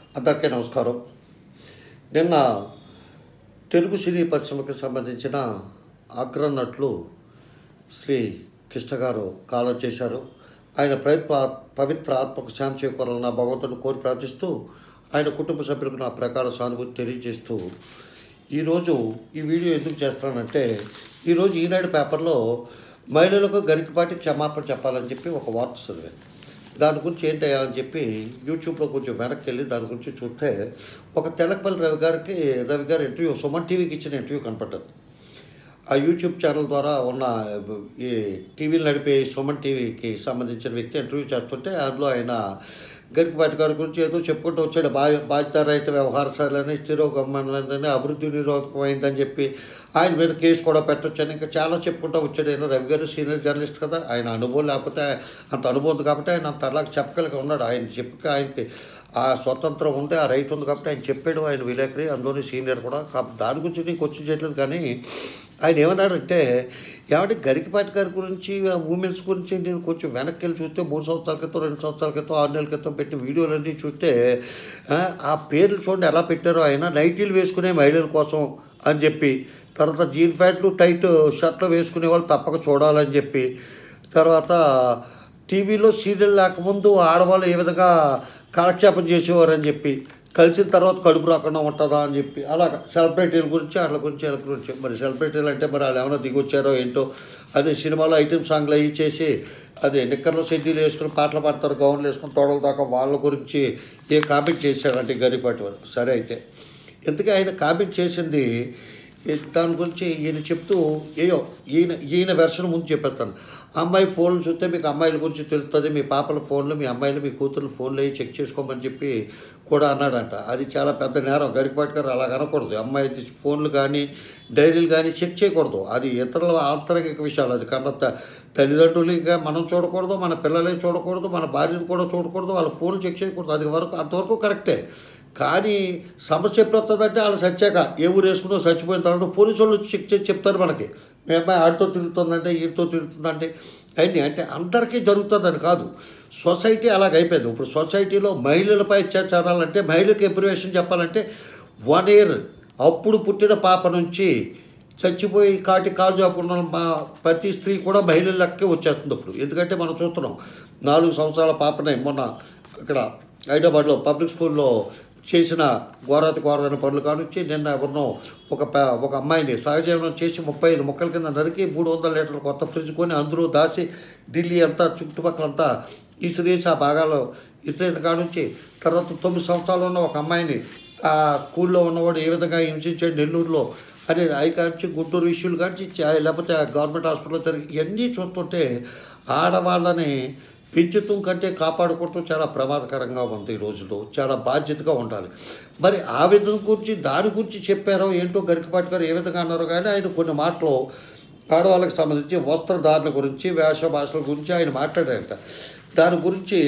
అందరికీ నమస్కారం నిన్న తెలుగు సినీ పరిశ్రమకి సంబంధించిన అగ్రనట్లు శ్రీ కృష్ణ గారు కాలం చేశారు ఆయన ప్రయత్న పవిత్ర ఆత్మకు శాంతి చేకూరాలని నా భగవంతుని కోరి ప్రార్థిస్తూ ఆయన కుటుంబ సభ్యులకు నా ప్రకార సానుభూతి తెలియజేస్తూ ఈరోజు ఈ వీడియో ఎందుకు చేస్తున్నానంటే ఈరోజు ఈనాడు పేపర్లో మహిళలకు గరికపాటి క్షమాపణ చెప్పాలని చెప్పి ఒక వార్త చదివాను దాని గురించి ఏంటయ్యా అని చెప్పి యూట్యూబ్లో కొంచెం వెనక్కి వెళ్ళి దాని గురించి చూస్తే ఒక తెలకపల్లి రవి గారికి రవి గారి ఇంటర్వ్యూ సుమన్ టీవీకి ఇచ్చిన ఇంటర్వ్యూ కనపడ్డది ఆ యూట్యూబ్ ఛానల్ ద్వారా ఉన్న ఈ టీవీలు నడిపే సుమన్ టీవీకి సంబంధించిన వ్యక్తి ఇంటర్వ్యూ చేస్తుంటే అందులో ఆయన గరికపాటి గారి గురించి ఏదో చెప్పుకుంటూ వచ్చాడు బా బాధ్యతారహిత వ్యవహారశాలని తిరోగమనని అభివృద్ధి నిరోధకమైందని చెప్పి ఆయన మీద కేసు కూడా పెట్టొచ్చని ఇంకా చాలా చెప్పుకుంటూ వచ్చాడు ఆయన రవి గారు సీనియర్ జర్నలిస్ట్ కదా ఆయన అనుభవం లేకపోతే అంత అనుభవం ఉంది కాబట్టి ఆయన అంత అలాగ చెప్పగలిగి ఉన్నాడు ఆయన చెప్పక ఆయనకి ఆ స్వతంత్రం ఉంటే ఆ రైట్ ఉంది కాబట్టి ఆయన చెప్పాడు ఆయన విలేకరి అందులోని సీనియర్ కూడా కాబట్టి దాని గురించి నీకు వచ్చి చేయట్లేదు కానీ ఆయన ఏమన్నాడంటే ఏమంటే గరికపాటి గారి గురించి ఉమెన్స్ గురించి నేను కొంచెం వెనక్కి వెళ్ళి చూస్తే మూడు సంవత్సరాల క్రితం రెండు సంవత్సరాల క్రితం ఆరు నెలల క్రితం పెట్టిన వీడియోలన్నీ చూస్తే ఆ, ఆ పేర్లు చూడండి ఎలా పెట్టారో ఆయన నైటీలు వేసుకునే మహిళల కోసం అని చెప్పి తర్వాత జీన్ ప్యాంట్లు టైట్ షర్ట్లు వేసుకునే వాళ్ళు తప్పక చూడాలని చెప్పి తర్వాత టీవీలో సీరియల్ లేకముందు ఆడవాళ్ళు ఏ విధంగా కాలక్షేపం చేసేవారని చెప్పి కలిసిన తర్వాత కడుపు రాకుండా ఉంటుందా అని చెప్పి అలాగ సెలబ్రిటీల గురించి వాళ్ళ గురించి వాళ్ళ గురించి మరి సెలబ్రిటీలు అంటే మరి వాళ్ళు ఏమైనా దిగొచ్చారో ఏంటో అదే సినిమాలో ఐటమ్ సాంగ్లు అవి చేసి అదే నిక్కర్లో షెడ్యూల్ వేసుకుని పాటలు పాడతారు గౌన్లు వేసుకుని తోడల దాకా వాళ్ళ గురించి ఏ కామెంట్ చేశాడంటే గరిపాటి వారు సరే అయితే ఇంతకీ ఆయన కామెంట్ చేసింది ఈ- దాని గురించి ఈయన చెప్తూ ఏయో ఈయన ఈయన వెర్షన్ ముందు చెప్పేస్తాను అమ్మాయి ఫోన్లు చూస్తే మీకు అమ్మాయిల గురించి తెలుస్తుంది మీ పాపల ఫోన్లు మీ అమ్మాయిలు మీ కూతురు ఫోన్లు అవి చెక్ చేసుకోమని చెప్పి కూడా అన్నాడంట అది చాలా పెద్ద నేరం గరికపాటి గారు అలా అనకూడదు అమ్మాయి తీసి ఫోన్లు కానీ డైరీలు కానీ చెక్ చేయకూడదు అది ఇతరుల ఆంతరిక విషయాలు అది కన్నా త- తల్లిదండ్రులుగా మనం చూడకూడదు మన పిల్లలే చూడకూడదు మన భార్యను కూడా చూడకూడదు వాళ్ళ ఫోన్లు చెక్ చేయకూడదు అది వరకు అంతవరకు కరెక్టే కానీ సమస్య ఎప్పుడు వస్తుందంటే వాళ్ళు చచ్చాక ఏ ఊరు వేసుకున్నా చచ్చిపోయిన తర్వాత పోలీసు వాళ్ళు చెక్ చేసి చెప్తారు మనకి మీ అమ్మాయి ఆడితో తిరుగుతుందంటే వీటితో తిరుగుతుందంటే అన్నీ అంటే అందరికీ జరుగుతుందని కాదు సొసైటీ అలాగ అయిపోయింది ఇప్పుడు సొసైటీలో మహిళలపై అత్యాచారాలంటే మహిళలకు ఎబ్రివేషన్ చెప్పాలంటే వన్ ఇయర్ అప్పుడు పుట్టిన పాప నుంచి చచ్చిపోయి కాటి కాలు చాపుకున్న మా ప్రతి స్త్రీ కూడా మహిళల లెక్కే వచ్చేస్తుంది ఇప్పుడు ఎందుకంటే మనం చూస్తున్నాం నాలుగు సంవత్సరాల పాపనే మొన్న ఇక్కడ హైదరాబాద్లో పబ్లిక్ స్కూల్లో చేసిన ఘోరాతి ఘోరమైన పనులు కానుంచి నిన్న ఎవరినో ఒక ప- ఒక అమ్మాయిని సహజీవనం చేసి ముప్పై ఐదు మొక్కల కింద నరికి మూడు వందల లీటర్ల కొత్త ఫ్రిడ్జ్ కొని అందులో దాచి ఢిల్లీ అంతా చుట్టుపక్కలంతా ఇసిరేసి ఆ భాగాల్లో ఇసిరేసిన కానుంచి తర్వాత తొమ్మిది సంవత్సరాలు ఉన్న ఒక అమ్మాయిని ఆ స్కూల్లో ఉన్నవాడు ఏ విధంగా హింసించాడు నెల్లూరులో అనే అవి కాంచి గుంటూరు ఇష్యూలు కాంచి చా- లేకపోతే ఆ గవర్నమెంట్ హాస్పిటల్లో జరిగి ఇవన్నీ చూస్తుంటే ఆడవాళ్ళని పెంచుతం కంటే కాపాడుకుంటూ చాలా ప్రమాదకరంగా ఉంది ఈ రోజుల్లో చాలా బాధ్యతగా ఉండాలి మరి ఆ విధం గురించి దాని గురించి చెప్పారో ఏంటో గరికపాటి గారు ఏ విధంగా అన్నారో కానీ ఆయన కొన్ని మాటలు ఆడవాళ్ళకి సంబంధించి వస్త్రధారణ గురించి వేష భాషల గురించి ఆయన మాట్లాడారట దాని గురించి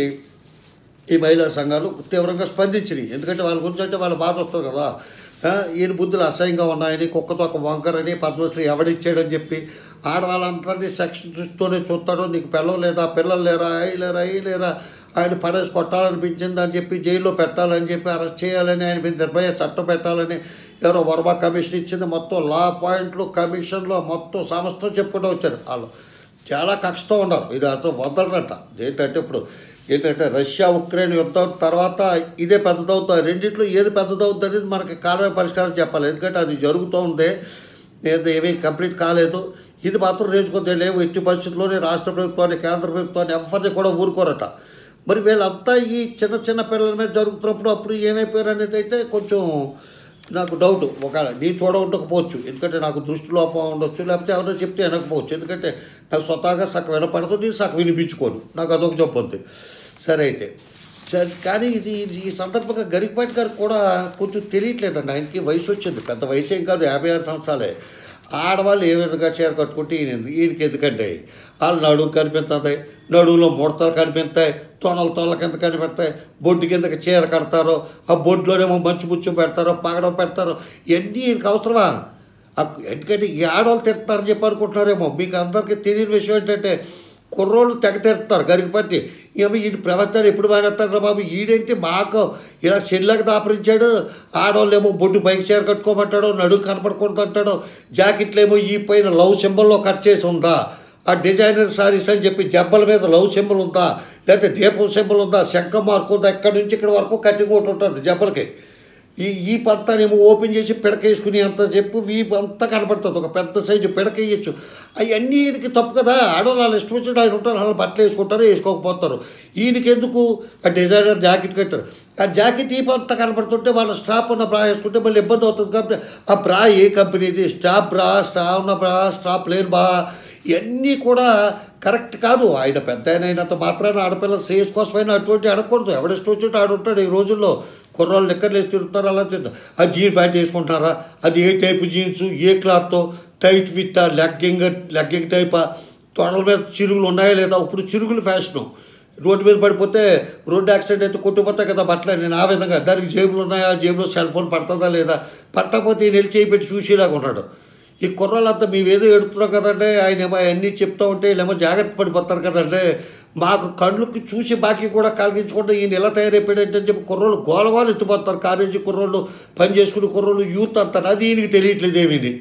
ఈ మహిళా సంఘాలు తీవ్రంగా స్పందించినాయి ఎందుకంటే వాళ్ళ గురించి అంటే వాళ్ళ బాధ వస్తుంది కదా ఆ, ఈయన బుద్ధులు అసహ్యంగా ఉన్నాయని కుక్కతో ఒక వంకరని పద్మశ్రీ ఎవడిచ్చాడని చెప్పి ఆడవాళ్ళందరినీ సెక్షన్ చూస్తూనే చూస్తాడు నీకు పిల్లలు లేదా పిల్లలు లేరా అయ్యి లేరా అయ్యి లేరా ఆయన పడేసి కొట్టాలనిపించింది అని చెప్పి జైల్లో పెట్టాలని చెప్పి అరెస్ట్ చేయాలని ఆయన మీద నిర్భయ చట్టం పెట్టాలని ఎవరో వర్మ కమిషన్ ఇచ్చింది మొత్తం లా పాయింట్లు కమిషన్లో మొత్తం సమస్తం చెప్పుకుంటూ వచ్చారు వాళ్ళు చాలా కష్టంతో ఉన్నారు ఇది అసలు వదలరంట ఏంటంటే ఇప్పుడు ఏంటంటే రష్యా ఉక్రెయిన్ యుద్ధం తర్వాత ఇదే పెద్దదవుతుంది రెండిట్లో ఏది పెద్దదవుతుంది అనేది మనకి కాలమే పరిష్కారం చెప్పాలి ఎందుకంటే అది జరుగుతూ ఉంది ఏది ఏమీ కంప్లీట్ కాలేదు ఇది మాత్రం రేచుకుంటే లేవు ఎట్టి పరిస్థితుల్లోనే రాష్ట్ర ప్రభుత్వాన్ని కేంద్ర ప్రభుత్వాన్ని ఎవరిని కూడా ఊరుకోరట మరి వీళ్ళంతా ఈ చిన్న చిన్న పిల్లల మీద జరుగుతున్నప్పుడు అప్పుడు ఏమైపోయారు అనేది అయితే కొంచెం నాకు డౌట్ ఒకవేళ నేను చూడ ఉండకపోవచ్చు ఎందుకంటే నాకు దృష్టి లోపం ఉండొచ్చు లేకపోతే ఎవరో చెప్తే వినకపోవచ్చు ఎందుకంటే నాకు స్వతహాగా సగం వినపడదు నేను సగం వినిపించుకోను నాకు అదొక జబ్బు ఉంది సరే అయితే సరే కానీ ఇది ఇది- ఈ సందర్భంగా గరికపాటి గారికి కూడా కొంచెం తెలియట్లేదండి ఆయనకి వయసు వచ్చింది పెద్ద వయసు ఏం కాదు యాభై ఆరు సంవత్సరాలే ఆడవాళ్ళు ఏ విధంగా చీర కట్టుకుంటే ఈయన ఎందుకు- ఈయనకి ఎందుకంటే వాళ్ళు నడుము కనిపిస్తుంది నడువులో ముడతలు కనిపిస్తాయి తొనలు తొనల కింద కనిపెడతాయి బొడ్డు కిందకి చీర కడతారు ఆ బొడ్లోనేమో మంచి ముచ్చు పెడతారు పగడం పెడతారు ఇవన్నీ ఈయనకి అవసరమా ఆ- ఎందుకంటే ఈ ఆడవాళ్ళు తిడతారని చెప్పి అనుకుంటున్నారేమో మీకు అందరికీ తెలియని విషయం ఏంటంటే కుర్రోళ్ళు తెగ తిడతారు గరికపట్టి ఏమో ఈడు ప్రవర్తన ఎప్పుడు మానేస్తాడు బాబు ఈడేంటి మాకు ఇలా చెల్లెకి దాపరించాడు ఆడవాళ్ళేమో బొడ్డు పైకి చీర కట్టుకోమంటాడు నడుము కనపడకూడదు అంటాడు జాకెట్లు ఏమో ఈ పైన లవ్ సింబల్లో కట్ చేసి ఉందా ఆ డిజైనర్ సారీస్ అని చెప్పి జబ్బల మీద లవ్ సింబల్ ఉందా లేకపోతే దీపం సింబల్ ఉందా శంఖ మార్కు ఉందా ఎక్కడి నుంచి ఇక్కడ వరకు కటింగ్ ఒకటి ఉంటుంది జబ్బలకి ఈ ఈ పంతానేమో ఓపెన్ చేసి పిడక వేసుకుని అంత చెప్పు వీపు అంతా కనపడుతుంది ఒక పెద్ద సైజు పిడక వేయచ్చు అవన్నీ ఈయనకి తప్పు కదా ఆడవాళ్ళు వాళ్ళు ఇష్టం వచ్చినట్టు ఆయన ఉంటారు వాళ్ళు బట్టలు వేసుకుంటారు వేసుకోకపోతారు ఈయనకి ఎందుకు ఆ డిజైనర్ జాకెట్ కట్టారు ఆ జాకెట్ ఈ పంత కనపడుతుంటే వాళ్ళ స్టాప్ ఉన్న బ్రా వేసుకుంటే మళ్ళీ ఇబ్బంది అవుతుంది కాబట్టి ఆ బ్రా ఏ కంపెనీది స్టాప్ బ్రా స్టా ఉన్న బ్రా స్టాప్ లేని బా ఇవన్నీ కూడా కరెక్ట్ కాదు ఆయన పెద్ద ఆయన అయినంత మాత్రాన ఆడపిల్ల శ్రేయస్ కోసమైనా అటువంటి అడగకూడదు ఎవడిష్టం వచ్చినట్టు ఆడుంటాడు ఈ రోజుల్లో కుర్రాళ్ళు లెక్కలు వేసి తిరుగుతారు అలా తింటారు ఆ జీన్ ప్యాంట్ వేసుకుంటారా అది ఏ టైపు జీన్స్ ఏ క్లాత్తో టైట్ ఫిట్ లెగ్గింగ్ లెగ్గింగ్ టైపా తొడల మీద చిరుగులు ఉన్నాయా లేదా ఇప్పుడు చిరుగులు ఫ్యాషను రోడ్డు మీద పడిపోతే రోడ్డు యాక్సిడెంట్ అయితే కొట్టిపోతాయి కదా బట్టలు నేను ఆ విధంగా దానికి జేబులు ఉన్నాయా జేబులో సెల్ ఫోన్ పడుతుందా లేదా పట్టకపోతే ఈయన వెళ్ళి చేయి పెట్టి చూసేలాగా ఉన్నాడు ఈ కుర్రాళ్ళంతా మేమేదో ఎడుతున్నాం కదండి ఆయన ఏమో అన్నీ చెప్తా ఉంటే వీళ్ళేమో జాగ్రత్త పడిపోతారు కదండి మాకు కళ్ళకి చూసి బాకీ కూడా కలిగించకుండా ఈయన ఎలా తయారైపోయాడంటే అని చెప్పి కుర్రోళ్ళు గోలగోలు ఎత్తిపోతారు కాలేజీ కుర్రోళ్ళు పని చేసుకునే కుర్రోళ్ళు యూత్ అంటారు అది ఈయనకి తెలియట్లేదు ఏమీని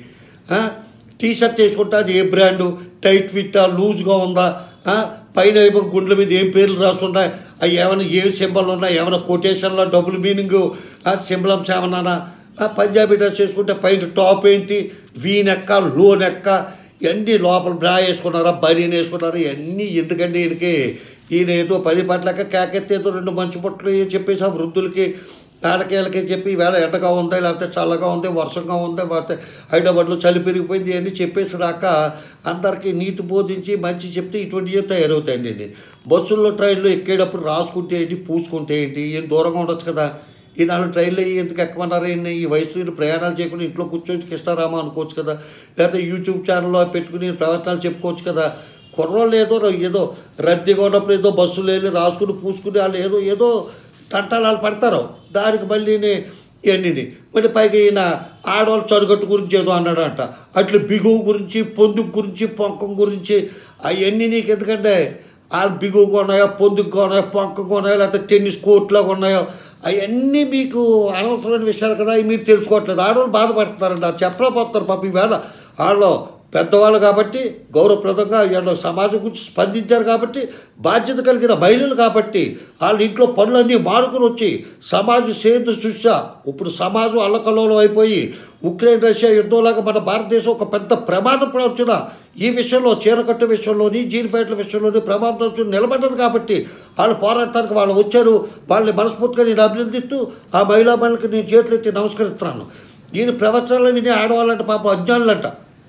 టీ షర్ట్ వేసుకుంటే అది ఏ బ్రాండు టైట్ ఫిట్టా లూజ్గా ఉందా ఆ, పైన ఏమో గుండెల మీద ఏం పేర్లు రాస్తున్నాయి అవి ఏమైనా ఏ సింబల్ ఉన్నాయి ఏమైనా కొటేషన్లో డబుల్ మీనింగ్ సింబలమ్స్ ఏమన్నా ఆ, పంజాబీ డ్రెస్ వేసుకుంటే పైన టాప్ ఏంటి వీ నెక్క లో నెక్క ఇవన్నీ లోపల బ్రా వేసుకున్నారా బనీన్ వేసుకున్నారా ఇవన్నీ ఎందుకండి ఈయనకి ఈయన ఏదో పని పట్లక కేకెత్తి ఏదో రెండు మంచి పొట్లు ఏ చెప్పేసి ఆ వృద్ధులకి తాడకేళ్ళకి చెప్పి ఈవేళ ఎండగా ఉంది లేకపోతే చల్లగా ఉంది వర్షంగా ఉంది లేకపోతే హైదరాబాద్లో చలి పెరిగిపోయింది అని చెప్పేసి రాక అందరికీ నీతి బోధించి మంచి చెప్తే ఇటువంటివి తయారవుతాయండి అండి బస్సుల్లో ట్రైన్లో ఎక్కేటప్పుడు రాసుకుంటే ఏంటి పూసుకుంటే ఏంటి ఏం దూరంగా ఉండొచ్చు కదా ఈ నాలుగు ట్రైన్లు అయ్యి ఎందుకు ఎక్కమన్నారు ఏంటి ఈ వయసు వీళ్ళు ప్రయాణాలు చేయకుండా ఇంట్లో కూర్చొని కిస్తారామా అనుకోవచ్చు కదా లేకపోతే యూట్యూబ్ ఛానల్లో పెట్టుకుని ప్రవచనాలు చెప్పుకోవచ్చు కదా కుర్రోళ్ళు ఏదో ఏదో రద్దీగా ఉన్నప్పుడు ఏదో బస్సులు వెళ్ళి రాసుకుని పూసుకుని వాళ్ళు ఏదో ఏదో తంటాలు వాళ్ళు పడతారు దానికి మళ్ళీ ఇవన్నీ మళ్ళీ పైగా ఈయన ఆడవాళ్ళు చరుగట్టు గురించి ఏదో అన్నాడంట అట్లా బిగువు గురించి పొందుకు గురించి పొంకం గురించి అవన్నీ నీకు ఎందుకంటే వాళ్ళు బిగువుగా ఉన్నాయో పొందుకుగా ఉన్నాయో పొంకగా ఉన్నాయో లేకపోతే టెన్నిస్ కోర్టులాగా ఉన్నాయో అవన్నీ మీకు అనవసరమైన విషయాలు కదా అవి మీరు తెలుసుకోవట్లేదు ఆడవాళ్ళు బాధపడుతున్నారండి అది చెప్పలేకపోతున్నారు పాప ఈవేళ వాళ్ళు పెద్దవాళ్ళు కాబట్టి గౌరవప్రదంగా వీళ్ళు సమాజం గురించి స్పందించారు కాబట్టి బాధ్యత కలిగిన మహిళలు కాబట్టి వాళ్ళ ఇంట్లో పనులన్నీ మారుకుని వచ్చి సమాజ సేతు శిక్ష ఇప్పుడు సమాజం అల్లకల్లోలం అయిపోయి ఉక్రెయిన్ రష్యా యుద్ధంలాగా మన భారతదేశం ఒక పెద్ద ప్రమాదం వచ్చిన ఈ విషయంలో చీరకట్టు విషయంలోని జీన్ ఫ్యాట్ల విషయంలోని ప్రమాదం వచ్చి నిలబడ్డది కాబట్టి వాళ్ళు పోరాడటానికి వాళ్ళు వచ్చారు వాళ్ళని మనస్ఫూర్తిగా నేను అభినందిస్తూ ఆ మహిళా మహిళకి నేను చేతులెత్తి నమస్కరిస్తున్నాను ఈయన ప్రవచనాలు విని ఆడవాళ్ళంట పాప అజ్ఞానులంట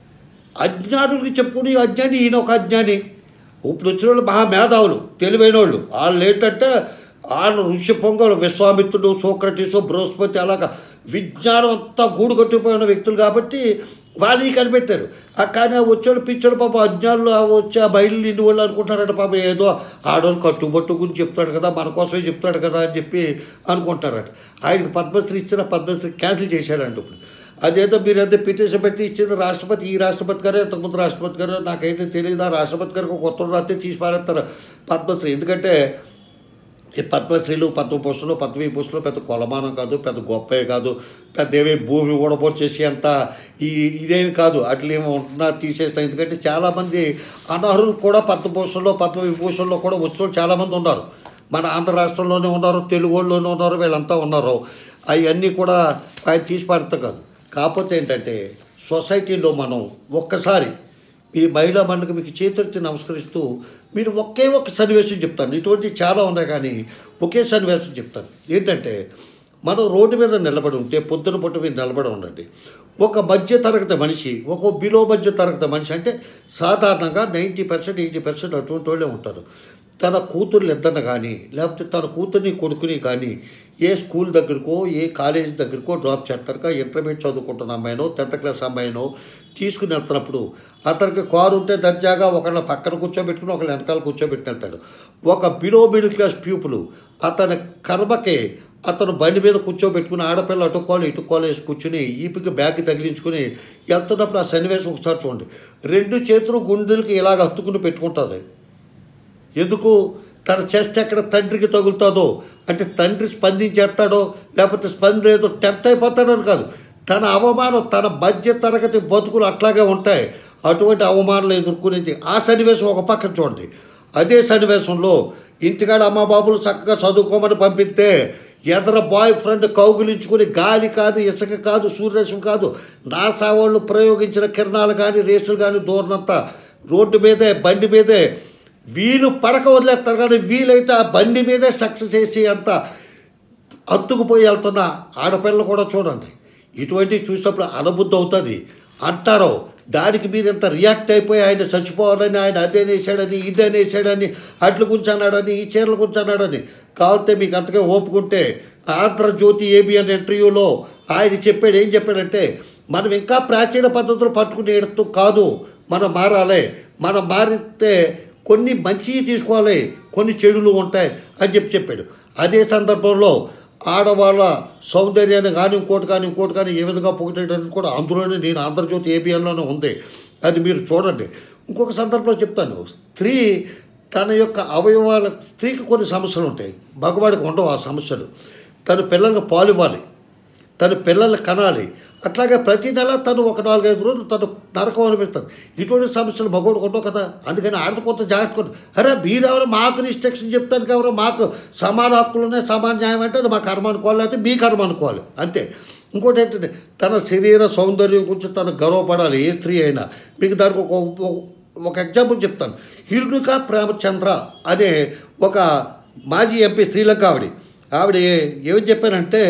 అజ్ఞానులకి చెప్పుకుని అజ్ఞాని ఈయన ఒక అజ్ఞాని ఇప్పుడు వచ్చిన వాళ్ళు మహా మేధావులు తెలివైన వాళ్ళు వాళ్ళు ఏంటంటే వాళ్ళు ఋషి పొంగలు విశ్వామిత్రుడు సోక్రటీసు బృహస్పతి అలాగా విజ్ఞానం అంతా గూడు కట్టిపోయిన వ్యక్తులు కాబట్టి వాళ్ళని కనిపెట్టారు ఆ కానీ ఆ వచ్చాడు పిచ్చాడు పాప అజ్ఞానులు ఆ వచ్చి ఆ బయలు నిండి వాళ్ళు అనుకుంటారంట పాప ఏదో ఆడవాళ్ళు కట్టుబట్టు గురించి చెప్తాడు కదా మన కోసమే చెప్తాడు కదా అని చెప్పి అనుకుంటారట ఆయనకి పద్మశ్రీ ఇచ్చిన పద్మశ్రీ క్యాన్సిల్ చేశారంట ఇప్పుడు అదేదో మీరు అయితే పిటిషన్ పెట్టి ఇచ్చింది రాష్ట్రపతి ఈ రాష్ట్రపతి గారు ఇంతకుముందు రాష్ట్రపతి గారు నాకైతే తెలియదు ఆ రాష్ట్రపతి గారికి ఒక ఉత్తరం రాస్తే తీసి పారేస్తారు పద్మశ్రీ ఎందుకంటే ఈ పద్మశ్రీలు పద్మభూషణలు పద్మవిభూషణలు పెద్ద కొలమానం కాదు పెద్ద గొప్పే కాదు పెద్ద ఏమీ భూమి ఊడబోటు చేసి అంత ఈ ఇదేమి కాదు అట్లా ఏమో ఉంటున్నా తీసేస్తాం ఎందుకంటే చాలామంది అనర్హులు కూడా పద్మభూషణలో పద్మవిభూషణలో కూడా వచ్చిన వాళ్ళు చాలామంది ఉన్నారు మన ఆంధ్ర రాష్ట్రంలోనే ఉన్నారు తెలుగు వాళ్ళలోనే ఉన్నారు వీళ్ళంతా ఉన్నారు అవన్నీ కూడా ఆయన తీసి పాడతాం కాదు కాకపోతే ఏంటంటే సొసైటీలో మనం ఒక్కసారి ఈ మహిళా మండలికి మీకు చేతులెత్తి నమస్కరిస్తూ మీరు ఒకే ఒక్క సన్నివేశం చెప్తాను ఇటువంటి చాలా ఉన్నాయి కానీ ఒకే సన్నివేశం చెప్తాను ఏంటంటే మనం రోడ్డు మీద నిలబడి ఉంటే పొద్దున పూట మీద నిలబడి ఉండండి ఒక మధ్య తరగతి మనిషి ఒక బిలో మధ్య తరగతి మనిషి అంటే సాధారణంగా నైంటీ పర్సెంట్ ఎయిటీ పర్సెంట్ అటువంటి వాళ్ళే ఉంటారు తన కూతుర్లు ఇద్దరిని కానీ లేకపోతే తన కూతుర్ని కొడుకుని కానీ ఏ స్కూల్ దగ్గరకో ఏ కాలేజ్ దగ్గరకో డ్రాప్ చేస్తారు ఇంటర్మీడియట్ చదువుకుంటున్న అమ్మాయినో టెన్త్ క్లాస్ అమ్మాయినో తీసుకుని వెళ్తున్నప్పుడు అతనికి కారు ఉంటే దర్జాగా ఒకళ్ళ పక్కన కూర్చోబెట్టుకుని ఒకళ్ళ వెనకాల కూర్చోబెట్టి వెళ్తాడు ఒక బిలో మిడిల్ క్లాస్ పీపుల్ అతని కర్మకే అతను బండి మీద కూర్చోబెట్టుకుని ఆడపిల్ల అటుకోలు ఇటుకోలు వేసి కూర్చుని ఈపికి బ్యాగ్ తగిలించుకుని వెళ్తున్నప్పుడు ఆ సన్నివేశం ఒకసారి చూడండి రెండు చేతులు గుండెలకి ఇలాగ హత్తుకుని పెట్టుకుంటుంది ఎందుకు తన చెస్ట్ ఎక్కడ తండ్రికి తగులుతుందో అంటే తండ్రి స్పందించేస్తాడో లేకపోతే స్పందించలేదో టెంప్ట్ అయిపోతాడో అని కాదు తన అవమానం తన మధ్య తరగతి బతుకులు అట్లాగే ఉంటాయి అటువంటి అవమానాలు ఎదుర్కొనేది ఆ సన్నివేశం ఒక పక్కన చూడండి అదే సన్నివేశంలో ఇంటికాడ అమ్మ బాబులు చక్కగా చదువుకోమని పంపిస్తే ఎదర బాయ్ ఫ్రెండ్ కౌగులించుకుని గాలి కాదు ఇసుక కాదు సూర్యరశ్మి కాదు నాసా వాళ్ళు ప్రయోగించిన కిరణాలు కానీ రేసులు కానీ దూరనంత రోడ్డు మీదే బండి మీదే వీలు పడక వదిలేస్తారు కానీ వీలైతే ఆ బండి మీదే సక్సెస్ చేసి అంత అత్తుకుపోయి వెళ్తున్న ఆడపిల్లలు కూడా చూడండి ఇటువంటివి చూసినప్పుడు అనుబుద్ధి అవుతుంది అంటారో దానికి మీరు ఎంత రియాక్ట్ అయిపోయి ఆయన చచ్చిపోవాలని ఆయన అదే వేసాడని ఇదే వేసాడని అట్లు గుంచన్నాడని ఈ చీరలు గుంచన్నాడని కావాలంటే మీకు అంతగా ఓపుకుంటే ఆంధ్రజ్యోతి ఏబిఎన్ ఇంటర్వ్యూలో ఆయన చెప్పాడు ఏం చెప్పాడంటే మనం ఇంకా ప్రాచీన పద్ధతులు పట్టుకుని ఎడుతూ కాదు మనం మారాలి మనం మారితే కొన్ని మంచివి తీసుకోవాలి కొన్ని చెడులు ఉంటాయి అని చెప్పి చెప్పాడు అదే సందర్భంలో ఆడవాళ్ళ సౌందర్యాన్ని కానీ ఇంకోటి కానీ ఇంకోటి కానీ ఏ విధంగా పొగిటేటది కూడా అందులోనే నేను ఆంధ్రజ్యోతి ఏబిఎన్లోనే ఉంది అది మీరు చూడండి ఇంకొక సందర్భంలో చెప్తాను స్త్రీ తన యొక్క అవయవాల స్త్రీకి కొన్ని సమస్యలు ఉంటాయి మగవాడికి ఉండవు ఆ సమస్యలు తన పిల్లలకు పాలు ఇవ్వాలి తన పిల్లలు కనాలి అట్లాగే ప్రతి నెల తను ఒక నాలుగైదు రోజులు తను నరకం అనిపిస్తుంది ఇటువంటి సమస్యలు మగోడు ఉండవు కదా అందుకని ఆడత కొంత జాగ్రత్త కొంత అరే మీరెవరు మాకు రిస్ట్రిక్షన్ చెప్తాను ఎవరు మాకు సమాన హక్కులు ఉన్నాయి సమాన న్యాయం అంటే అది మా కర్మ అనుకోవాలి అయితే మీ కర్మ అనుకోవాలి అంతే ఇంకోటి ఏంటంటే తన శరీర సౌందర్యం గురించి తను గర్వపడాలి ఏ స్త్రీ అయినా మీకు దానికి ఒక ఒక- ఒక ఎగ్జాంపుల్ చెప్తాను హిరుణిక ప్రేమచంద్ర అనే ఒక మాజీ ఎంపీ శ్రీలంక ఆవిడ ఆవిడ ఏం చెప్పానంటే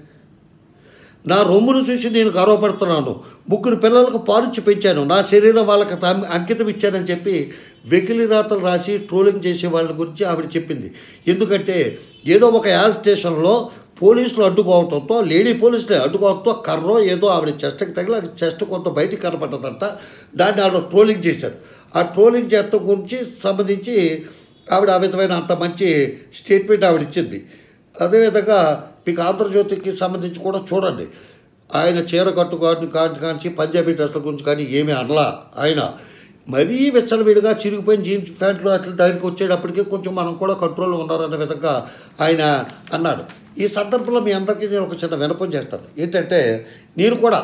నా రొమ్మును చూసి నేను గర్వపడుతున్నాను ముగ్గురు పిల్లలకు పాలిచ్చి పెంచాను నా శరీరం వాళ్ళకి తం- అంకితం ఇచ్చానని చెప్పి వెకిలి రాతలు రాసి ట్రోలింగ్ చేసే వాళ్ళ గురించి ఆవిడ చెప్పింది ఎందుకంటే ఏదో ఒక యాజ్ స్టేషన్లో పోలీసులు అడ్డుకోవడంతో లేడీ పోలీసులే అడ్డుకోవడంతో కర్రో ఏదో ఆవిడ చెస్ట్కి తగిలి అది చెస్ట్ కొంత బయటికి కనపడ్డదంట దాన్ని ఆవిడ ట్రోలింగ్ చేశారు ఆ ట్రోలింగ్ చేత గురించి సంబంధించి ఆవిడ ఆ విధమైన అంత మంచి స్టేట్మెంట్ ఆవిడ ఇచ్చింది అదేవిధంగా మీకు ఆంధ్రజ్యోతికి సంబంధించి కూడా చూడండి ఆయన చీర కట్టు కానీ కాంచి కాంచి పంజాబీ డ్రెస్ల గురించి కానీ ఏమీ అనలా ఆయన మరీ విచ్చలవిడిగా చిరిగిపోయిన జీన్స్ ప్యాంట్లు అట్లా దగ్గరికి వచ్చేటప్పటికి కొంచెం మనం కూడా కంట్రోల్లో ఉన్నారన్న విధంగా ఆయన అన్నాడు ఈ సందర్భంలో మీ అందరికీ నేను ఒక చిన్న వినపం చేస్తాను ఏంటంటే నేను కూడా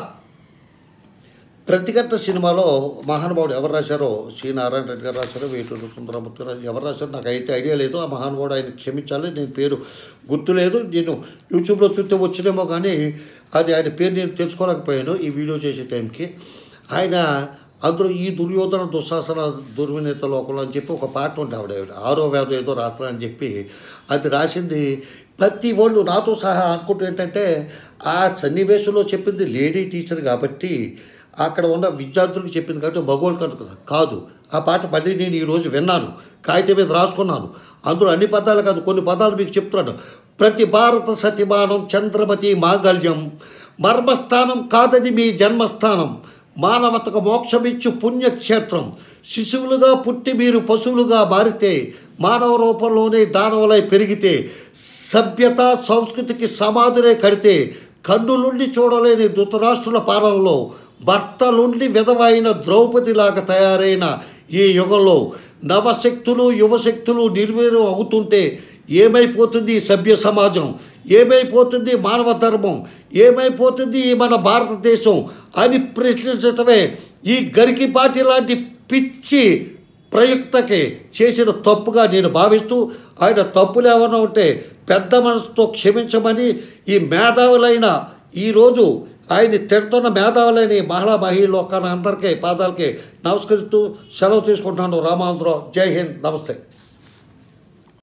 ప్రతిగత సినిమాలో మహానుభావుడు ఎవరు రాశారో సి నారాయణ రెడ్డి గారు రాశారో వేటూరు సుందరమూర్తి గారు ఎవరు రాశారో నాకు అయితే ఐడియా లేదు ఆ మహానుభావుడు ఆయన క్షమించాలి నేను పేరు గుర్తులేదు నేను యూట్యూబ్లో చూస్తే వచ్చినేమో కానీ అది ఆయన పేరు నేను తెలుసుకోలేకపోయాను ఈ వీడియో చేసే టైంకి ఆయన అందులో ఈ దుర్యోధన దుశ్శాసన దుర్వినేత లోకంలో అని చెప్పి ఒక పాట ఉంది ఆవిడ ఆరో వేదం ఏదో రాస్తానని చెప్పి అది రాసింది ప్రతి వాళ్ళు నాతో సహా అనుకుంటూ ఏంటంటే ఆ సన్నివేశంలో చెప్పింది లేడీ టీచర్ కాబట్టి అక్కడ ఉన్న విద్యార్థులకు చెప్పింది కాబట్టి మగోళ్ళకి అనుకున్నా కాదు ఆ పాట మళ్ళీ నేను ఈరోజు విన్నాను కాగితం మీద రాసుకున్నాను అందులో అన్ని పదాలు కాదు కొన్ని పదాలు మీకు చెప్తున్నాను ప్రతి భారత సతిమానం చంద్రమతి మాంగళ్యం మర్మస్థానం కాదది మీ జన్మస్థానం మానవతకు మోక్షమిచ్చు పుణ్యక్షేత్రం శిశువులుగా పుట్టి మీరు పశువులుగా మారితే మానవ రూపంలోనే దానవులై పెరిగితే సభ్యత సంస్కృతికి సమాధులే కడితే కన్నులుండి చూడలేని ధృతరాష్ట్రుల పాలనలో భర్తలుండి విధవైన ద్రౌపదిలాగా తయారైన ఈ యుగంలో నవశక్తులు యువశక్తులు నిర్వీర్యం అవుతుంటే ఏమైపోతుంది ఈ సభ్య సమాజం ఏమైపోతుంది మానవ ధర్మం ఏమైపోతుంది ఈ మన భారతదేశం అని ప్రశ్నించటమే ఈ గరికిపాటి లాంటి పిచ్చి ప్రయుక్తకి చేసిన తప్పుగా నేను భావిస్తూ ఆయన తప్పులు ఏమైనా ఉంటే పెద్ద మనసుతో క్షమించమని ఈ మేధావులైన ఈరోజు ఆయన్ని తిడుతున్న మేధావులైన ఈ మహిళా మహిళలు అందరికీ పాదాలకి నమస్కరిస్తూ సెలవు తీసుకుంటున్నాను రామాంధ్రరావు జై హింద్ నమస్తే